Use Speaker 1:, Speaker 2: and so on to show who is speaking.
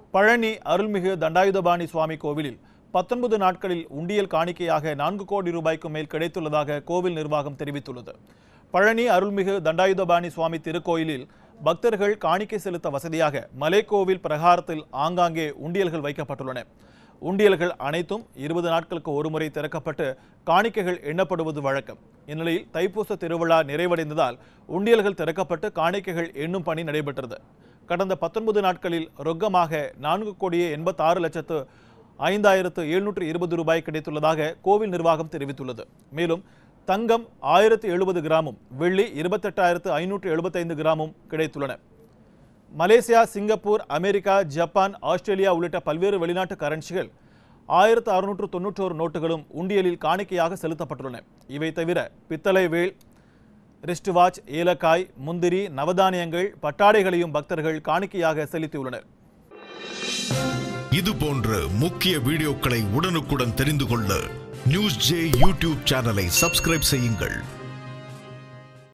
Speaker 1: பழனி அருள்மிகு தண்டாயுதபாணி சுவாமி கோவிலில் பத்தொன்பது நாட்களில் உண்டியல் காணிக்கையாக நான்கு கோடி ரூபாய்க்கு மேல் கிடைத்துள்ளதாக கோவில் நிர்வாகம் தெரிவித்துள்ளது பழனி அருள்மிகு தண்டாயுதபாணி சுவாமி திருக்கோயிலில் பக்தர்கள் காணிக்கை செலுத்த வசதியாக மலைக்கோவில் பிரகாரத்தில் ஆங்காங்கே உண்டியல்கள் வைக்கப்பட்டுள்ளன உண்டியல்கள் அனைத்தும் இருபது நாட்களுக்கு ஒருமுறை திறக்கப்பட்டு காணிக்கைகள் எண்ணப்படுவது வழக்கம் இந்நிலையில் தைப்பூச திருவிழா நிறைவடைந்ததால் உண்டியல்கள் திறக்கப்பட்டு காணிக்கைகள் எண்ணும் பணி நடைபெற்றது கடந்த பத்தொன்பது நாட்களில் ரொக்கமாக நான்கு கோடியே எண்பத்தாறு லட்சத்து ஐந்தாயிரத்து எழுநூற்று இருபது ரூபாய் கிடைத்துள்ளதாக கோவில் நிர்வாகம் தெரிவித்துள்ளது மேலும் தங்கம் ஆயிரத்து எழுபது கிராமும் வெள்ளி இருபத்தெட்டாயிரத்து ஐநூற்று எழுபத்தைந்து கிராமும் கிடைத்துள்ளன Malaysia Singapore America Japan Australia உள்ளிட்ட பல்வேறு வெளிநாட்டு கரன்சிகள் ஆயிரத்து அறுநூற்று தொன்னூற்றோரு நோட்டுகளும் உண்டியலில் காணிக்கையாக செலுத்தப்பட்டுள்ளன இவை தவிர பித்தளை வேல் ரிஸ்ட் வாட்ச் ஏலக்காய் முந்திரி நவதானியங்கள் பட்டாடைகளையும் பக்தர்கள் காணிக்கையாக செலுத்தியுள்ளனர்
Speaker 2: இது போன்ற முக்கிய வீடியோக்களை உடனுக்குடன் தெரிந்து கொள்ள நியூஸ் ஜே யூடியூப் சேனலை சப்ஸ்கிரைப் செய்யுங்கள்